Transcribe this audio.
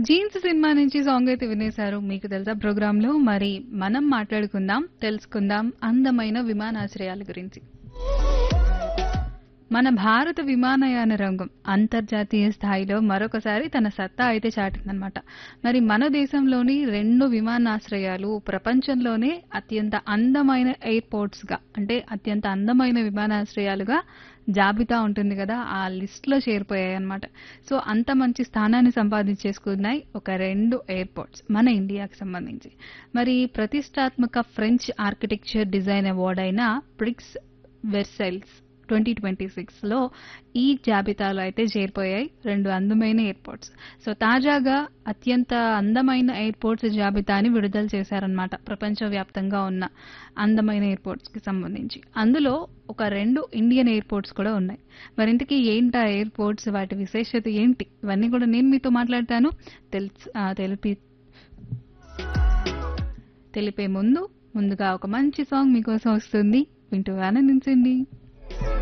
jeans cinema నుంచి song అయితే వినేశారు మీకు తెలుసా ప్రోగ్రామ్ లో మరి మనం మాట్లాడుకుందాం తెలుసుకుందాం అందమైన విమానాశ్రయాల గురించి మన భారత విమానయాన రంగం అంతర్జాతీయ స్థాయిలో మరొకసారి తన సత్తా అయితే చాటిందనమాట మరి మన దేశంలోని రెండు విమానాశ్రయాలు ప్రపంచంలోనే అత్యంత అందమైన ఎయిర్పోర్ట్స్ గా అంటే అత్యంత అందమైన విమానాశ్రయాలుగా జాబితా ఉంటుంది కదా ఆ లిస్ట్ లో చేరిపోయాయి అనమాట సో అంత మంచి స్థానాన్ని సంపాదించేసుకున్నాయి ఒక రెండు ఎయిర్పోర్ట్స్ మన ఇండియాకి సంబంధించి మరి ప్రతిష్టాత్మక ఫ్రెంచ్ ఆర్కిటెక్చర్ డిజైన్ అవార్డ్ అయిన ప్రిక్స్ వెర్సైల్స్ ట్వంటీ ట్వంటీ సిక్స్లో ఈ జాబితాలో అయితే చేరిపోయాయి రెండు అందమైన ఎయిర్పోర్ట్స్ సో తాజాగా అత్యంత అందమైన ఎయిర్పోర్ట్స్ జాబితాని విడుదల చేశారనమాట ప్రపంచవ్యాప్తంగా ఉన్న అందమైన ఎయిర్పోర్ట్స్కి సంబంధించి అందులో ఒక రెండు ఇండియన్ ఎయిర్పోర్ట్స్ కూడా ఉన్నాయి మరింతకీ ఏంటి ఆ ఎయిర్పోర్ట్స్ వాటి విశేషత ఏంటి ఇవన్నీ కూడా నేను మీతో మాట్లాడతాను తెలుసు ఆ, తెలిపి తెలిపే ముందు ముందుగా ఒక మంచి సాంగ్ మీకోసం వస్తుంది వింటూ ఆనందించండి